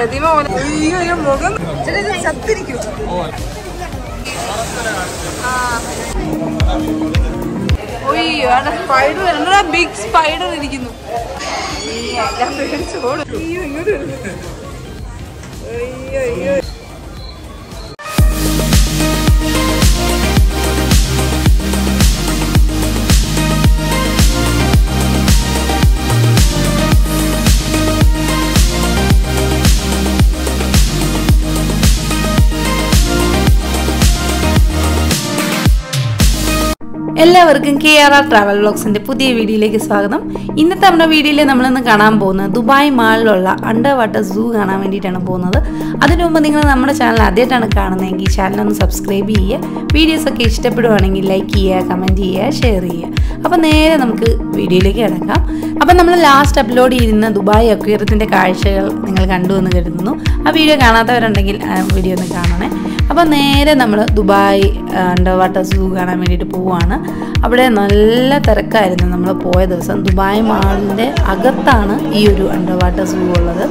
പ്രതിമ പോലെ അയ്യോ അയ്യോ മുഖം ചേട്ടാ, ഇത് ചത്തിരിക്കും ഒയ്യോ അവിടെ സ്പൈഡർ എന്നടാ ബിഗ് സ്പൈഡർ ഇരിക്കുന്നു ഈ എല്ലാം പേടിച്ചോടും അയ്യോ ഇങ്ങോട്ട് വരുന്നു. അയ്യോ അയ്യോ എല്ലാവർക്കും കെ ആർ ആർ ട്രാവൽ വ്ളോഗ്സിന്റെ പുതിയ വീഡിയോയിലേക്ക് സ്വാഗതം ഇന്നത്തെ നമ്മുടെ വീഡിയോയിൽ നമ്മളിന്ന് കാണാൻ പോകുന്നത് ദുബായ് മാളിലുള്ള അണ്ടർ വാട്ടർ സൂ കാണാൻ വേണ്ടിയിട്ടാണ് പോകുന്നത് അതിനു മുമ്പ് നിങ്ങൾ നമ്മുടെ ചാനൽ ആദ്യമായിട്ടാണ് കാണുന്നതെങ്കിൽ ചാനൽ ഒന്ന് സബ്സ്ക്രൈബ് ചെയ്യുക വീഡിയോസ് ഒക്കെ ഇഷ്ടപ്പെടുവാണെങ്കിൽ ലൈക്ക് ചെയ്യുക കമൻറ്റ് ചെയ്യുക ഷെയർ ചെയ്യുക അപ്പോൾ നേരെ നമുക്ക് വീഡിയോയിലേക്ക് കിടക്കാം അപ്പം നമ്മൾ ലാസ്റ്റ് അപ്ലോഡ് ചെയ്യുന്ന ദുബായ് അക്വയറത്തിൻ്റെ കാഴ്ചകൾ നിങ്ങൾ കണ്ടു എന്ന് കരുതുന്നു ആ വീഡിയോ കാണാത്തവരുണ്ടെങ്കിൽ ആ വീഡിയോ ഒന്ന് കാണണേ അപ്പോൾ നേരെ നമ്മൾ ദുബായ് അണ്ടർ വാട്ടർ സൂ കാണാൻ വേണ്ടിയിട്ട് പോവുകയാണ് അവിടെ നല്ല തിരക്കായിരുന്നു നമ്മൾ പോയ ദിവസം ദുബായ് മാളിൻ്റെ അകത്താണ് ഈ ഒരു അണ്ടർ വാട്ടർ സൂ ഉള്ളത്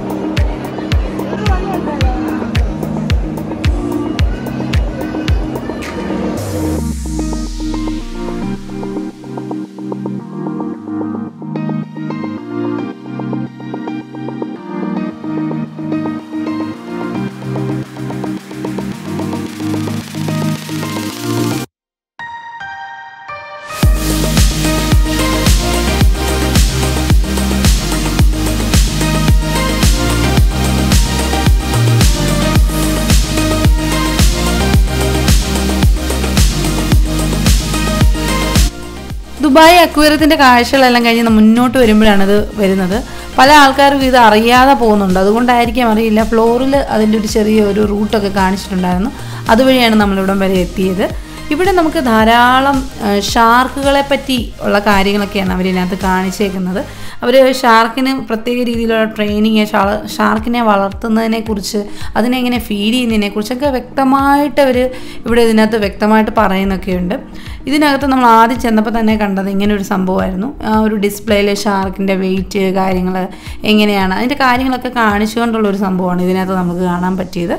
ദുബായ് അക്വേറിയത്തിൻ്റെ കാഴ്ചകളെല്ലാം കഴിഞ്ഞ് മുന്നോട്ട് വരുമ്പോഴാണ് ഇത് വരുന്നത് പല ആൾക്കാർക്കും ഇത് അറിയാതെ പോകുന്നുണ്ട് അതുകൊണ്ടായിരിക്കാം അറിയില്ല ഫ്ലോറിൽ അതിൻ്റെ ഒരു ചെറിയ ഒരു റൂട്ടൊക്കെ കാണിച്ചിട്ടുണ്ടായിരുന്നു അതുവഴിയാണ് നമ്മളിവിടം വരെ എത്തിയത് ഇവിടെ നമുക്ക് ധാരാളം ആ, ഷാർക്കുകളെ പറ്റി ഉള്ള കാര്യങ്ങളൊക്കെയാണ് അവരിതിനകത്ത് കാണിച്ചേക്കുന്നത് അവർ ഷാർക്കിന് പ്രത്യേക രീതിയിലുള്ള ട്രെയിനിങ് ഷാർക്കിനെ വളർത്തുന്നതിനെ കുറിച്ച് അതിനെ എങ്ങനെ ഫീഡ് ചെയ്യുന്നതിനെ കുറിച്ചൊക്കെ വ്യക്തമായിട്ട് അവർ ഇവിടെ ഇതിനകത്ത് വ്യക്തമായിട്ട് പറയുന്നൊക്കെയുണ്ട് ഇതിനകത്ത് നമ്മൾ ആദ്യം ചെന്നപ്പോൾ തന്നെ കണ്ടത് ഇങ്ങനെ ഒരു സംഭവമായിരുന്നു ആ ഒരു ഡിസ്പ്ലേയിൽ ഷാർക്കിൻ്റെ വെയിറ്റ് കാര്യങ്ങൾ എങ്ങനെയാണ് അതിൻ്റെ കാര്യങ്ങളൊക്കെ കാണിച്ചുകൊണ്ടുള്ള ഒരു സംഭവമാണ് ഇതിനകത്ത് നമുക്ക് കാണാൻ പറ്റിയത്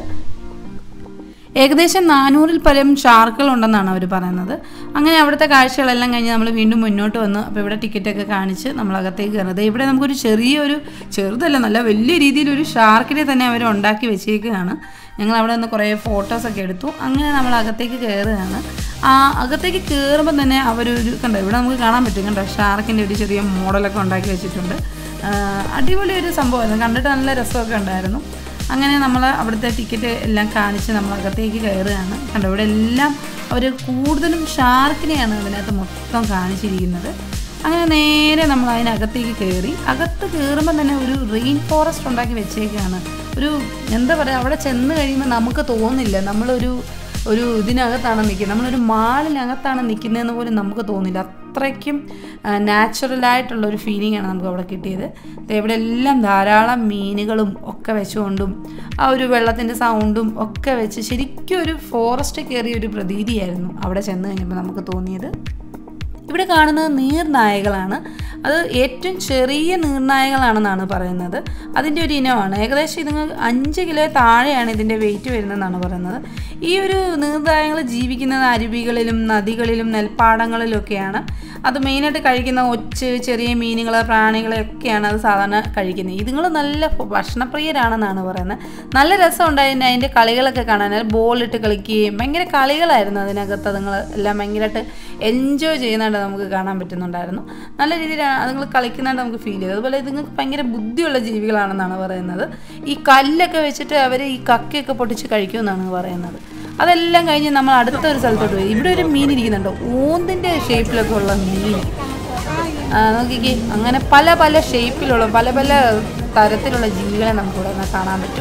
ഏകദേശം നാനൂറിൽ പരം ഷാർക്കുകൾ ഉണ്ടെന്നാണ് അവർ പറയുന്നത് അങ്ങനെ അവിടുത്തെ കാഴ്ചകളെല്ലാം കഴിഞ്ഞ് നമ്മൾ വീണ്ടും മുന്നോട്ട് വന്നു അപ്പോൾ ഇവിടെ ടിക്കറ്റൊക്കെ കാണിച്ച് നമ്മൾ അകത്തേക്ക് കയറുന്നത് ഇവിടെ നമുക്കൊരു ചെറിയൊരു ചെറുതല്ല നല്ല വലിയ രീതിയിലൊരു ഷാർക്കിനെ തന്നെ അവർ ഉണ്ടാക്കി വെച്ചേക്കുകയാണ് ഞങ്ങൾ അവിടെ നിന്ന് കുറേ ഫോട്ടോസൊക്കെ എടുത്തു അങ്ങനെ നമ്മൾ അകത്തേക്ക് കയറുകയാണ് ആ അകത്തേക്ക് കയറുമ്പോൾ തന്നെ അവരൊരു കണ്ടോ ഇവിടെ നമുക്ക് കാണാൻ പറ്റും കണ്ടോ ഷാർക്കിൻ്റെ ഒരു ചെറിയ മോഡലൊക്കെ ഉണ്ടാക്കി വെച്ചിട്ടുണ്ട് ആ, അടിപൊളി ഒരു സംഭവമായിരുന്നു കണ്ടിട്ട് നല്ല രസമൊക്കെ ഉണ്ടായിരുന്നു അങ്ങനെ നമ്മൾ അവിടുത്തെ ടിക്കറ്റ് എല്ലാം കാണിച്ച് നമ്മൾ അകത്തേക്ക് കയറുകയാണ് കണ്ടോ ഇവിടെ എല്ലാം അവർ കൂടുതലും ഷാർക്കിനെയാണ് അതിനകത്ത് മൊത്തം കാണിച്ചിരിക്കുന്നത് അങ്ങനെ നേരെ നമ്മൾ അതിനകത്തേക്ക് കയറി അകത്ത് കയറുമ്പോൾ തന്നെ ഒരു റെയിൻ ഫോറസ്റ്റ് ഉണ്ടാക്കി വെച്ചേക്കാണ് ഒരു എന്താ പറയുക അവിടെ ചെന്ന് കഴിയുമ്പോൾ നമുക്ക് തോന്നില്ല നമ്മളൊരു ഒരു ഇതിനകത്താണ് നിൽക്കുന്നത് നമ്മളൊരു മാളിനകത്താണ് നിൽക്കുന്നതെന്ന് പോലും നമുക്ക് തോന്നില്ല അത്രയ്ക്കും നാച്ചുറലായിട്ടുള്ള ഒരു ഫീലിംഗ് ആണ് നമുക്ക് അവിടെ കിട്ടിയത് ദേ ഇവിടെ എല്ലാം ധാരാളം മീനുകളും ഒക്കെ വെച്ചുകൊണ്ടും ആ ഒരു വെള്ളത്തിൻ്റെ സൗണ്ടും ഒക്കെ വെച്ച് ശരിക്കും ഒരു ഫോറസ്റ്റ് കയറിയ ഒരു പ്രതീതിയായിരുന്നു അവിടെ ചെന്ന് കഴിഞ്ഞപ്പോൾ നമുക്ക് തോന്നിയത് ഇവിടെ കാണുന്നത് നീർനായകളാണ് അത് ഏറ്റവും ചെറിയ നീർനായകളാണെന്നാണ് പറയുന്നത് അതിൻ്റെ ഒരു ഇനമാണ് ഏകദേശം ഇതിന് അഞ്ച് കിലോ താഴെയാണ് ഇതിൻ്റെ വെയിറ്റ് വരുന്നതെന്നാണ് പറയുന്നത് ഈ ഒരു നീർനായകൾ ജീവിക്കുന്നത് അരുവികളിലും നദികളിലും നെൽപ്പാടങ്ങളിലൊക്കെയാണ് അത് മെയിനായിട്ട് കഴിക്കുന്ന ഒച്ച് ചെറിയ മീനുകൾ പ്രാണികളെയൊക്കെയാണ് അത് സാധാരണ കഴിക്കുന്നത് ഇതുങ്ങൾ നല്ല ഭക്ഷണപ്രിയരാണെന്നാണ് പറയുന്നത് നല്ല രസമുണ്ടായിരുന്നു അതിൻ്റെ കളികളൊക്കെ കാണാൻ ബോളിട്ട് കളിക്കുകയും ഭയങ്കര കളികളായിരുന്നു അതിനകത്ത് അതുങ്ങൾ എല്ലാം ഭയങ്കരമായിട്ട് എൻജോയ് ചെയ്യുന്നതായിട്ട് നമുക്ക് കാണാൻ പറ്റുന്നുണ്ടായിരുന്നു നല്ല രീതിയിൽ അതുങ്ങൾ കളിക്കുന്നതായിട്ട് നമുക്ക് ഫീൽ ചെയ്തു അതുപോലെ ഇതുങ്ങൾക്ക് ഭയങ്കര ബുദ്ധിയുള്ള ജീവികളാണെന്നാണ് പറയുന്നത് ഈ കല്ലൊക്കെ വെച്ചിട്ട് അവർ ഈ കക്കയൊക്കെ പൊട്ടിച്ച് കഴിക്കുമെന്നാണ് പറയുന്നത് അതെല്ലാം കഴിഞ്ഞ് നമ്മൾ അടുത്ത ഒരു സ്ഥലത്തോട്ട് പോയി ഇവിടെ ഒരു മീൻ ഇരിക്കുന്നുണ്ടോ ഓന്തിൻ്റെ ഷേപ്പിലൊക്കെ ഉള്ള മീൻ ആ, നോക്കിക്കേ അങ്ങനെ പല പല ഷേപ്പിലുള്ള പല പല തരത്തിലുള്ള ജീവികളെ നമുക്കിവിടെ നിന്ന് കാണാൻ പറ്റും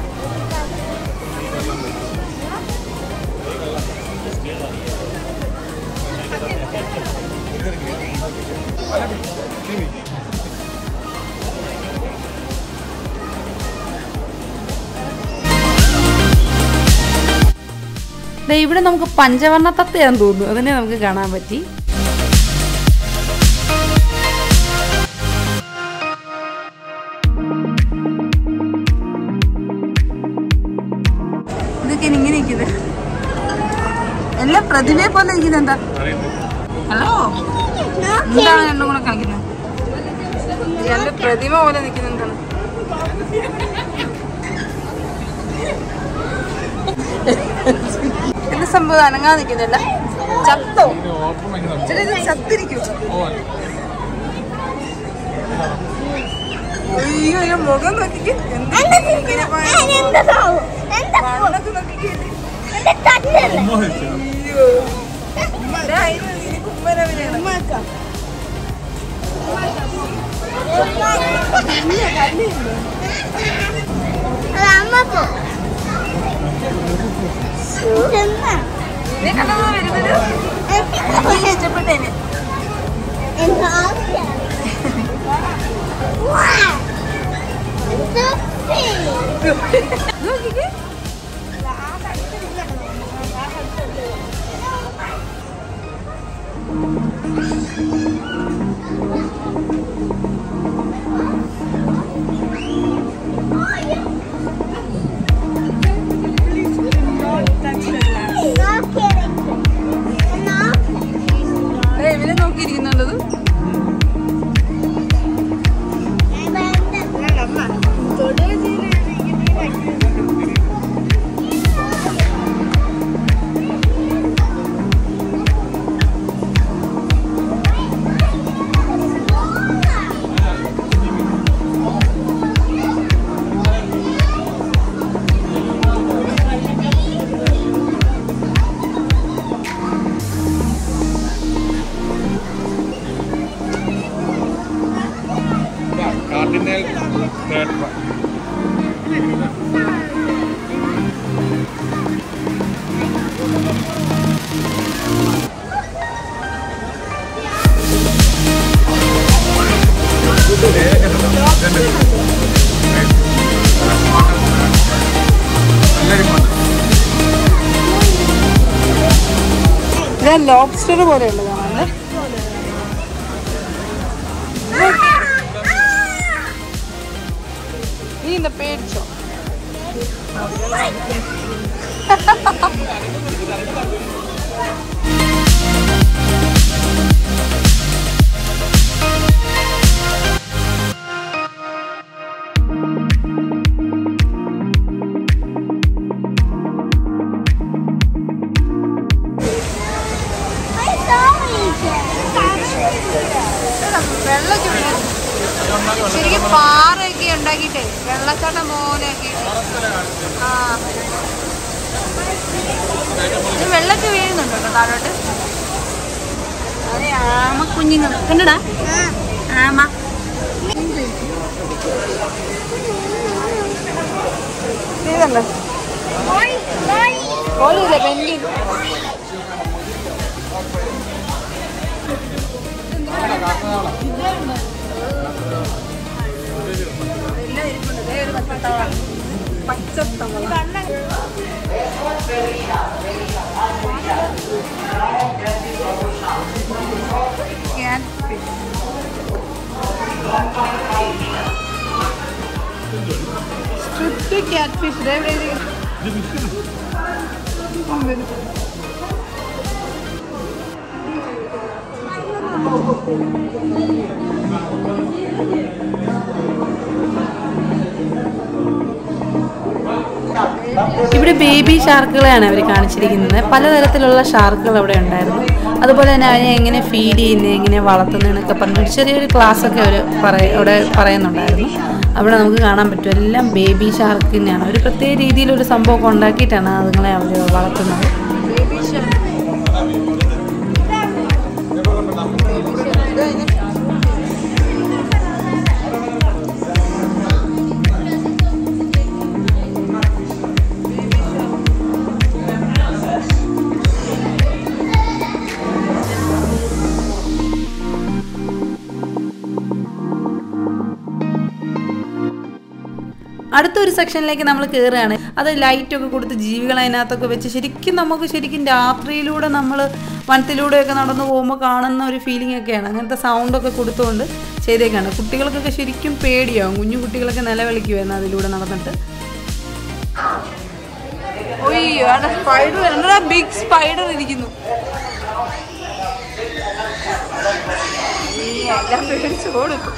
ദേ ഇവിടെ നമുക്ക് പഞ്ചവർണ്ണ തത്തയാന്ന് തോന്നുന്നു അതിനെ നമുക്ക് കാണാൻ പറ്റി പ്രതിമയെ പോലെ ഇരിക്കുന്നത് എന്താ ഹലോ എന്താണ് രണ്ടും കൂടെ കളിക്കുന്നത് ഇയാളുടെ പ്രതിമ പോലെ നിൽക്കുന്നത് എന്താണ് എന്ത് സംഭവം അനങ്ങാതെ നിൽക്കുന്നില്ല ചത്തോ ചേട്ടാ, ഇത് ചത്തിരിക്കും അയ്യോ അയ്യോ മുഖം നോക്കിക്ക് എന്താ ഇങ്ങനെ പോയ- കണ്ണൊക്കെ നോക്കിക്ക് അയ്യോ ദാ ഇത് ഇതിന് കുമ്മരവിനാണ്. നീ കണ്ടതാ വരുന്നത് എനിക്ക് ഇഷ്ടപ്പെട്ടേനെ നോക്കിക്ക് ദേ, ഇവനെ നോക്കിയിരിക്കുന്നുണ്ടത് കാർഡിനൽ തേർഡ് ഇത് ലോബ്സ്റ്റർ പോലെ ഉള്ളതാണ് നീ എന്താ പേടിച്ചോ വെള്ളമൊക്കെ വീഴും ശരിക്കും പാറയൊക്കെ ഉണ്ടാക്കിയിട്ടേ വെള്ളച്ചാട്ടം പോലെ ആ ഇത് വെള്ളമൊക്കെ വീഴുന്നുണ്ടോ കേട്ടോ താഴോട്ട് അതെ ആമ കുഞ്ഞുങ്ങൾ കണ്ടടാ ആമ ഇതല്ലേ കോഴിയില്ല പെൻഗിൻ എല്ലാം ഇരിപ്പുണ്ട് ദേ ഒരു പച്ചത്തവള പച്ചത്തവള സ്ട്രിപ്റ്റ് ക്യാറ്റ് ഫിഷ് എവിടെ ഇവിടെ ബേബി ഷാർക്കുകളെയാണ് അവർ കാണിച്ചിരിക്കുന്നത് പലതരത്തിലുള്ള ഷാർക്കുകൾ അവിടെ ഉണ്ടായിരുന്നു അതുപോലെ തന്നെ അതിനെ എങ്ങനെ ഫീഡ് ചെയ്യുന്നത് എങ്ങനെ വളർത്തുന്നതെന്നൊക്കെ പറഞ്ഞ് ഒരു ചെറിയൊരു ക്ലാസ്സൊക്കെ അവർ പറയ അവിടെ പറയുന്നുണ്ടായിരുന്നു അവിടെ നമുക്ക് കാണാൻ പറ്റും എല്ലാം ബേബി ഷാർക്കിനെയാണ് ഒരു പ്രത്യേക രീതിയിലൊരു സംഭവമൊക്കെ ഉണ്ടാക്കിയിട്ടാണ് അതുങ്ങളെ അവർ വളർത്തുന്നത് ബേബി ഷാർക്ക് അടുത്തൊരു സെക്ഷനിലേക്ക് നമ്മൾ കയറുകയാണ് അത് ലൈറ്റൊക്കെ കൊടുത്ത് ജീവികൾ അതിനകത്തൊക്കെ വെച്ച് ശരിക്കും നമുക്ക് ശരിക്കും രാത്രിയിലൂടെ നമ്മൾ വനത്തിലൂടെയൊക്കെ നടന്നു പോകുമ്പോൾ കാണുന്ന ഒരു ഫീലിംഗ് ഒക്കെയാണ് അങ്ങനത്തെ സൗണ്ടൊക്കെ കൊടുത്തുകൊണ്ട് ചെയ്തേക്കാണ് കുട്ടികൾക്കൊക്കെ ശരിക്കും പേടിയാവും കുഞ്ഞു കുട്ടികളൊക്കെ നിലവിളിക്കുമായിരുന്നു അതിലൂടെ നടന്നിട്ട് ഒയ്യോ അവിടെ സ്പൈഡർ എന്നടാ ബിഗ് സ്പൈഡർ ഇരിക്കുന്നു നീ എല്ലാം പേടിച്ച് കൊടുക്കും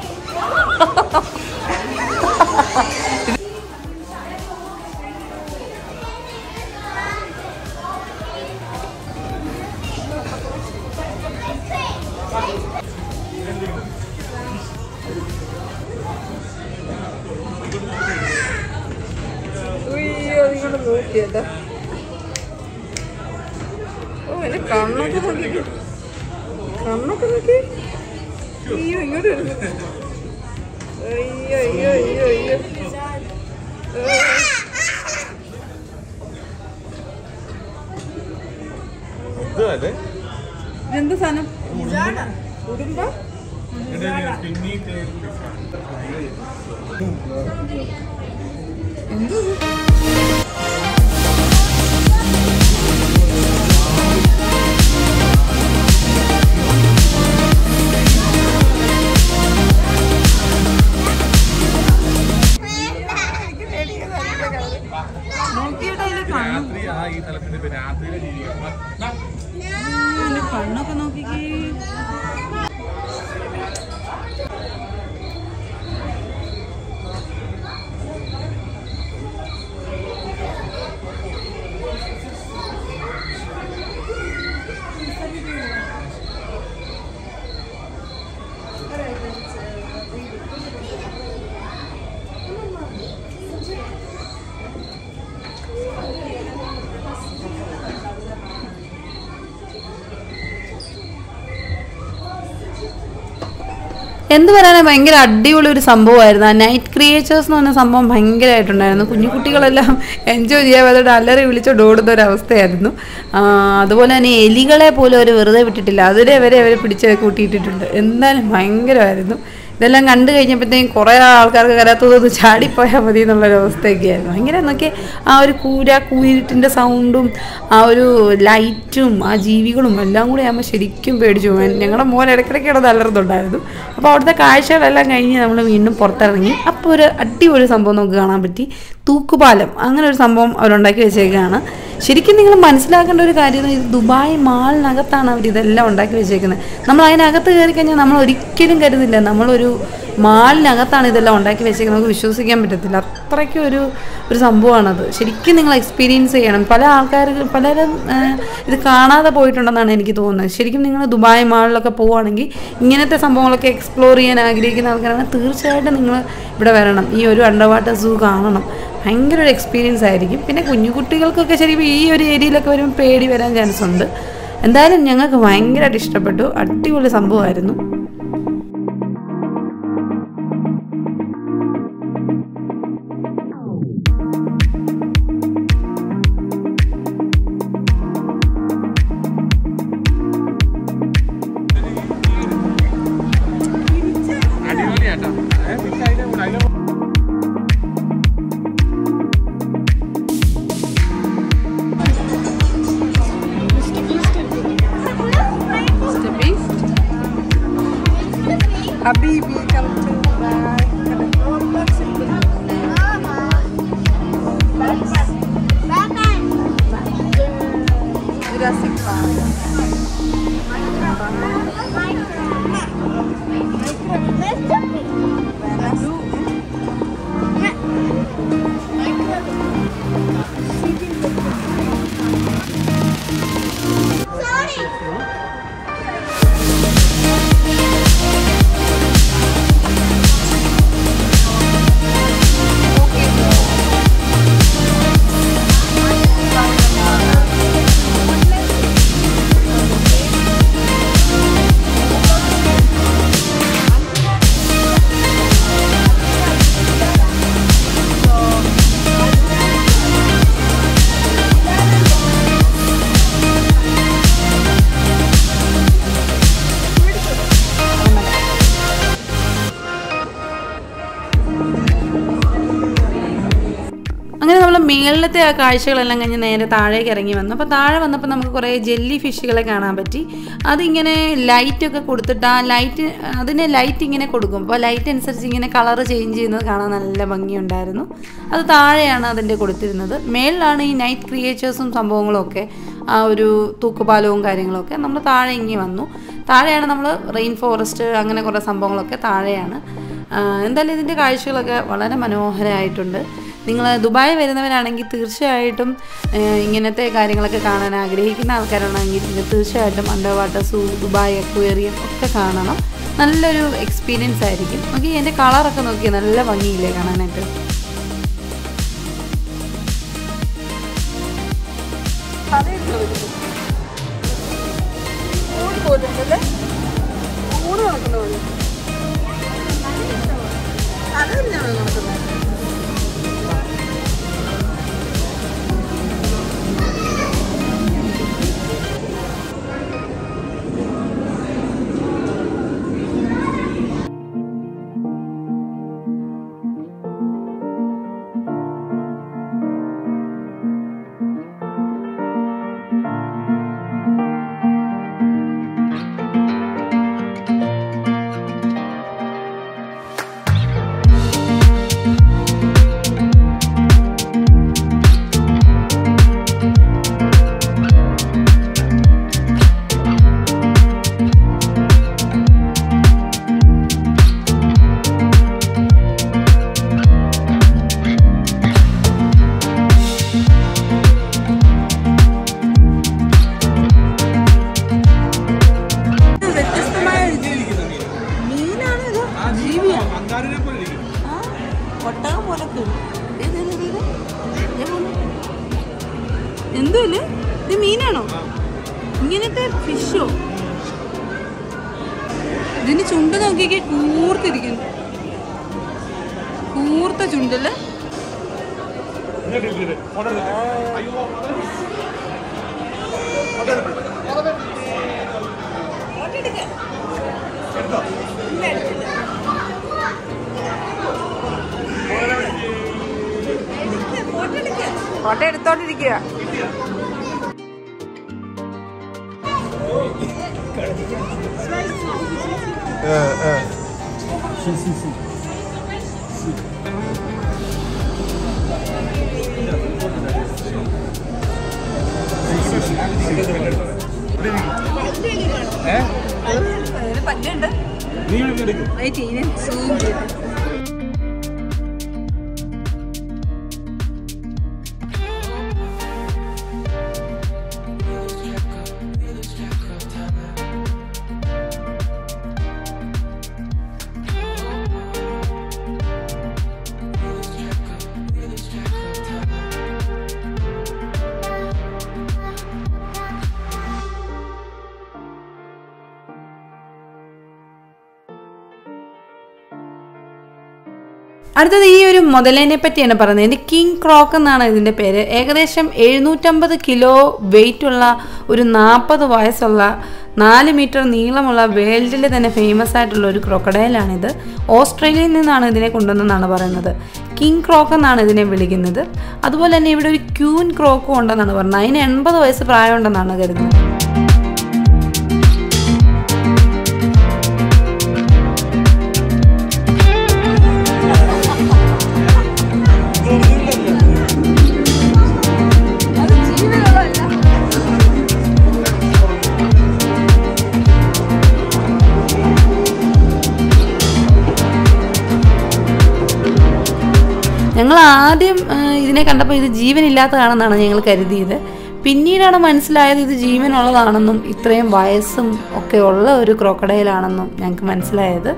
ഉയ്യോ നിങ്ങൾ നോക്കിയല്ലോ ഓ എന്റെ കണ്ണൊക്കെ നോക്കി കണ്ണൊക്കെ നോക്കി അയ്യോ ഇങ്ങോട്ട് വരുന്നു അയ്യോ അയ്യോ അയ്യോ അയ്യോ ഏ. ഇതല്ലേ ഇതെന്ത് സാധനം ഉടുമ്പ പിന്നീട്ട് നോക്കിയിട്ട് അതിന്റെ കണ്ണ് രാത്രി ആ ഈ സ്ഥലത്തിന്റെ പേര് രാത്രിയിലെ ജീവിക്കാം അതിന്റെ കണ്ണൊക്കെ നോക്കിക്കേ എന്ത് പറയാനാ ഭയങ്കര അടിപൊളി ഒരു സംഭവമായിരുന്നു ആ നൈറ്റ് ക്രിയേച്ചേഴ്സ് എന്ന് പറഞ്ഞ സംഭവം ഭയങ്കരമായിട്ടുണ്ടായിരുന്നു കുഞ്ഞു കുട്ടികളെല്ലാം എൻജോയ് ചെയ്യാൻ വേണ്ടിയിട്ട് അല്ലറി വിളിച്ചോണ്ട് ഓടുന്ന ഒരു അവസ്ഥയായിരുന്നു ആ, അതുപോലെ തന്നെ എലികളെ പോലും അവർ വെറുതെ വിട്ടിട്ടില്ല അതിനെ വരെ അവർ പിടിച്ച് കൂട്ടിയിട്ടിട്ടുണ്ട് എന്തായാലും ഭയങ്കരമായിരുന്നു ഇതെല്ലാം കണ്ടു കഴിഞ്ഞപ്പോഴത്തേക്കും കുറേ ആൾക്കാർക്ക് കരാത്തതൊന്ന് ചാടിപ്പോയാൽ മതി എന്നുള്ളൊരു അവസ്ഥയൊക്കെയായിരുന്നു ഭയങ്കര നോക്കി ആ ഒരു കൂര കൂരിട്ടിൻ്റെ സൗണ്ടും ആ ഒരു ലൈറ്റും ആ ജീവികളും എല്ലാം കൂടി ആകുമ്പോൾ ശരിക്കും പേടിച്ചു പോകും ഞങ്ങളുടെ മോൻ ഇടയ്ക്കിടയ്ക്ക് കിടന്ന് അലർന്നുണ്ടായിരുന്നു അപ്പോൾ അവിടുത്തെ കാഴ്ചകളെല്ലാം കഴിഞ്ഞ് നമ്മൾ വീണ്ടും പുറത്തിറങ്ങി അപ്പോൾ ഒരു അടിപൊളി സംഭവം നമുക്ക് കാണാൻ പറ്റി തൂക്കുപാലം അങ്ങനെ ഒരു സംഭവം അവരുണ്ടാക്കി വെച്ചേക്കാണ് ശരിക്കും നിങ്ങൾ മനസ്സിലാക്കേണ്ട ഒരു കാര്യം ഇത് ദുബായ് മാളിനകത്താണ് അവർ ഇതെല്ലാം ഉണ്ടാക്കി വെച്ചേക്കുന്നത് നമ്മൾ അതിനകത്ത് കയറി കഴിഞ്ഞാൽ നമ്മൾ ഒരിക്കലും കരുതില്ല നമ്മളൊരു മാളിനകത്താണ് ഇതെല്ലാം ഉണ്ടാക്കി വെച്ചേക്കുന്നത് നമുക്ക് വിശ്വസിക്കാൻ പറ്റത്തില്ല അത്രയ്ക്കും ഒരു ഒരു സംഭവമാണത് ശരിക്കും നിങ്ങൾ എക്സ്പീരിയൻസ് ചെയ്യണം പല ആൾക്കാർ പലരും ആ, ഇത് കാണാതെ പോയിട്ടുണ്ടെന്നാണ് എനിക്ക് തോന്നുന്നത് ശരിക്കും നിങ്ങൾ ദുബായ് മാളിലൊക്കെ പോവുകയാണെങ്കിൽ ഇങ്ങനത്തെ സംഭവങ്ങളൊക്കെ എക്സ്പ്ലോർ ചെയ്യാൻ ആഗ്രഹിക്കുന്ന ആൾക്കാരാണ് തീർച്ചയായിട്ടും നിങ്ങൾ ഇവിടെ വരണം ഈ ഒരു അണ്ടർ വാട്ടർ സൂ കാണണം ഭയങ്കര ഒരു എക്സ്പീരിയൻസ് ആയിരിക്കും പിന്നെ കുഞ്ഞു കുട്ടികൾക്കൊക്കെ ശരിക്കും ഈ ഒരു ഏരിയയിലൊക്കെ വരുമ്പോൾ പേടി വരാൻ ചാൻസ് ഉണ്ട് എന്തായാലും ഞങ്ങൾക്ക് ഭയങ്കരമായിട്ട് ഇഷ്ടപ്പെട്ടു അടിപൊളി സംഭവമായിരുന്നു അടിപൊളിയാട്ടോ ഏ, പിന്നെ അതിന്റെ കൂടെ അതിന്റെ Mr. Beast. Habibi, come to Jurassic Park. മേളിലത്തെ ആ കാഴ്ചകളെല്ലാം കഴിഞ്ഞ് നേരെ താഴേക്ക് ഇറങ്ങി വന്നു അപ്പോൾ താഴെ വന്നപ്പോൾ നമുക്ക് കുറേ ജെല്ലി ഫിഷുകളെ കാണാൻ പറ്റി അതിങ്ങനെ ലൈറ്റൊക്കെ കൊടുത്തിട്ട് ആ ലൈറ്റ് അതിന് ലൈറ്റ് ഇങ്ങനെ കൊടുക്കും അപ്പോൾ ലൈറ്റ് അനുസരിച്ച് ഇങ്ങനെ കളർ ചേഞ്ച് ചെയ്യുന്നത് കാണാൻ നല്ല ഭംഗിയുണ്ടായിരുന്നു അത് താഴെയാണ് അതിൻ്റെ കൊടുത്തിരുന്നത് മേളിലാണ് ഈ നൈറ്റ് ക്രിയേച്ചേഴ്സും സംഭവങ്ങളും ഒക്കെ ആ ഒരു തൂക്കുപാലവും കാര്യങ്ങളൊക്കെ നമ്മൾ താഴെ ഇങ്ങി വന്നു താഴെയാണ് നമ്മൾ റെയിൻ ഫോറസ്റ്റ് അങ്ങനെ കുറേ സംഭവങ്ങളൊക്കെ താഴെയാണ് ആ, എന്തായാലും ഇതിൻ്റെ കാഴ്ചകളൊക്കെ വളരെ മനോഹരമായിട്ടുണ്ട് നിങ്ങൾ ദുബായ് വരുന്നവരാണെങ്കിൽ തീർച്ചയായിട്ടും ആ, ഇങ്ങനത്തെ കാര്യങ്ങളൊക്കെ കാണാൻ ആഗ്രഹിക്കുന്ന ആൾക്കാരാണെങ്കിൽ ഇത് തീർച്ചയായിട്ടും under water zoo Dubai aquarium ഒക്കെ കാണണം നല്ലൊരു എക്സ്പീരിയൻസ് ആയിരിക്കും നോക്കി എൻ്റെ കളറൊക്കെ നോക്കി നല്ല ഭംഗിയില്ലേ കാണാനായിട്ട് ഊണ് പോയിട്ടുണ്ടല്ലേ ഊണ് നടക്കുന്ന പോലെ അതന്നെയാണ് നടക്കുന്നത് വ്യത്യസ്തമായ ഒരു ജീവി മീനാണ് ഇത് ജീവിയാണ് അങ്കാരിനെ പോലെ ഇരിക്കും ആ, ഒട്ടകം പോലൊക്കെ ഉണ്ട്. ഇത് ഇത് ഇത് ഇത്. ഇതേ പോലെ. എന്തുവല്ലേ ഇത് മീനാണോ ഇങ്ങനത്തെ ഫിഷോ ഇതിന് ചുണ്ട് നോക്കിയൊക്കെ കൂർത്തിരിക്കുന്നു കൂർത്ത ചുണ്ടല്ലേ ഇങ്ങോട്ട് ഇരിക്കരുത്. ഫോട്ടോ എടുക്കട്ടെ. അയ്യോ, ഫോട്ടോ എടുക്കട്ടെ. ഫോട്ടോ എടുക്കട്ടെ. എടുത്തോ? ഫോട്ടോ എടുത്തോണ്ടിരിക്കുക ഏ? പല്ലുണ്ട് നീ ഇവിടെ എടുക്ക്. സൂം ചെയ്ത് അടുത്തത് ഈ ഒരു മുതലേനെ പറ്റിയാണ് പറയുന്നത് ഇത് കിങ് ക്രോക്ക് എന്നാണ് ഇതിൻ്റെ പേര് ഏകദേശം എഴുന്നൂറ്റമ്പത് കിലോ വെയിറ്റ് ഉള്ള ഒരു നാൽപ്പത് വയസ്സുള്ള നാല് മീറ്റർ നീളമുള്ള വേൾഡിൽ തന്നെ ഫേമസ് ആയിട്ടുള്ള ഒരു ക്രൊക്കഡൈലാണിത് ഓസ്ട്രേലിയയിൽ നിന്നാണ് ഇതിനെ കൊണ്ടുവന്നെന്നാണ് പറയുന്നത് കിങ് ക്രോക്ക് എന്നാണ് ഇതിനെ വിളിക്കുന്നത് അതുപോലെ തന്നെ ഇവിടെ ഒരു ക്യൂൻ ക്രോക്കും ഉണ്ടെന്നാണ് പറയുന്നത് അതിന് എൺപത് വയസ്സ് പ്രായമുണ്ടെന്നാണ് കരുതുന്നത് അത് ജീവനുള്ളതല്ല ഞങ്ങൾ ആദ്യം ആ, ഇതിനെ കണ്ടപ്പോൾ ഇത് ജീവനില്ലാത്തതാണെന്നാണ് ഞങ്ങൾ കരുതിയത് പിന്നീടാണ് മനസ്സിലായത് ഇത് ജീവനുള്ളതാണെന്നും ഇത്രയും വയസ്സും ഒക്കെ ഉള്ള ഒരു ക്രോക്കഡൈലാണെന്നും ഞങ്ങൾക്ക് മനസ്സിലായത്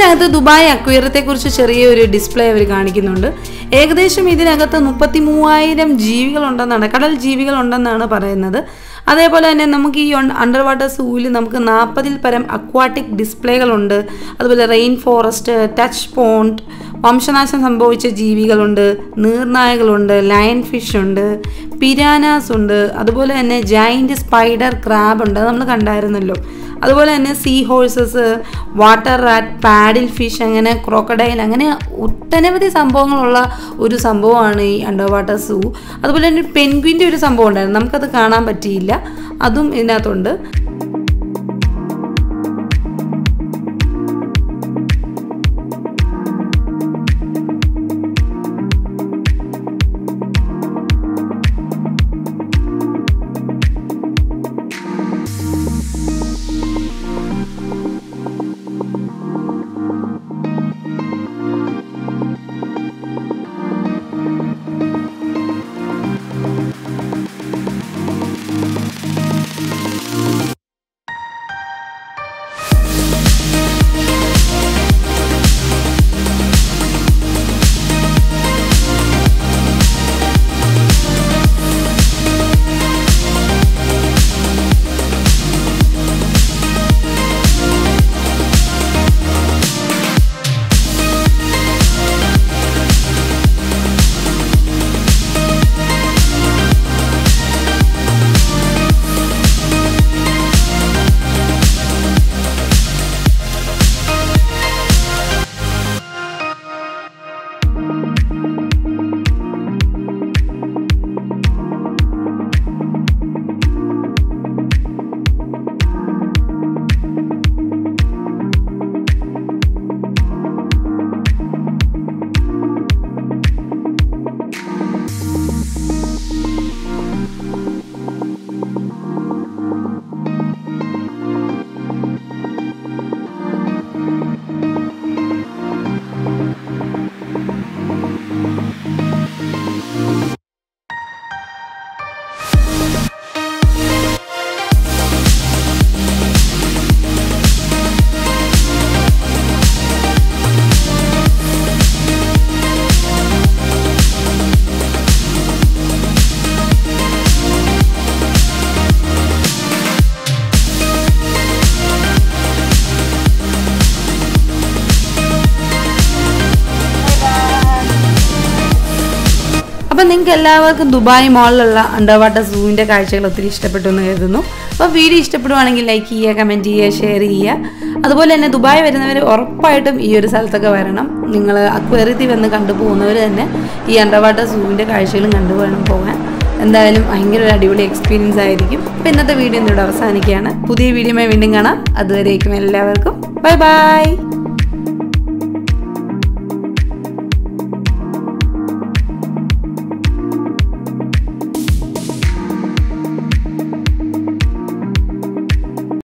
ഇതിനകത്ത് ദുബായ് അക്വേറിയത്തെ കുറിച്ച് ചെറിയൊരു ഡിസ്പ്ലേ അവർ കാണിക്കുന്നുണ്ട് ഏകദേശം ഇതിനകത്ത് മുപ്പത്തി മൂവായിരം ജീവികളുണ്ടെന്നാണ് കടൽ ജീവികളുണ്ടെന്നാണ് പറയുന്നത് അതേപോലെ തന്നെ നമുക്ക് ഈ അണ്ടർ വാട്ടർ സൂവിൽ നമുക്ക് നാൽപ്പതിൽ പരം അക്വാട്ടിക് ഡിസ്പ്ലേകളുണ്ട് അതുപോലെ റെയിൻ ഫോറസ്റ്റ് ടച്ച് പോണ്ട് വംശനാശം സംഭവിച്ച ജീവികളുണ്ട് നീർനായകളുണ്ട് ലയൺ ഫിഷ് ഉണ്ട് പിരാനാസ് ഉണ്ട് അതുപോലെ തന്നെ ജൈൻറ്റ് സ്പൈഡർ ക്രാബ് ഉണ്ട് അത് നമ്മൾ കണ്ടായിരുന്നല്ലോ അതുപോലെ തന്നെ sea horses water rat paddle fish അങ്ങനെ ക്രോക്കഡൈൽ അങ്ങനെ ഒട്ടനവധി സംഭവങ്ങളുള്ള ഒരു സംഭവമാണ് ഈ അണ്ടർ വാട്ടർ സൂ അതുപോലെ തന്നെ പെൻഗ്വിൻ്റെ ഒരു സംഭവം ഉണ്ടായിരുന്നു നമുക്കത് കാണാൻ പറ്റിയില്ല അതും ഇതിനകത്തുണ്ട് അപ്പം നിങ്ങൾക്ക് എല്ലാവർക്കും ദുബായ് മാളിലുള്ള അണ്ടർ വാട്ടർ സൂവിൻ്റെ കാഴ്ചകൾ ഒത്തിരി ഇഷ്ടപ്പെട്ടു എന്ന് കരുതുന്നു അപ്പോൾ വീഡിയോ ഇഷ്ടപ്പെടുവാണെങ്കിൽ ലൈക്ക് ചെയ്യുക കമൻറ്റ് ചെയ്യുക ഷെയർ ചെയ്യുക അതുപോലെ തന്നെ ദുബായ് വരുന്നവർ ഉറപ്പായിട്ടും ഈ ഒരു സ്ഥലത്തൊക്കെ വരണം നിങ്ങൾ അക്വേറിയത്തിൽ വന്ന് കണ്ടുപോകുന്നവർ തന്നെ ഈ അണ്ടർ വാട്ടർ സൂവിൻ്റെ കാഴ്ചകളും കണ്ടു വേണം പോകാൻ എന്തായാലും ഭയങ്കര ഒരു അടിപൊളി എക്സ്പീരിയൻസ് ആയിരിക്കും അപ്പോൾ ഇന്നത്തെ വീഡിയോ ഇന്നിവിടെ അവസാനിക്കുകയാണ് പുതിയ വീഡിയോയുമായി വീണ്ടും കാണാം അതുവരേക്കും എല്ലാവർക്കും ബൈ ബൈ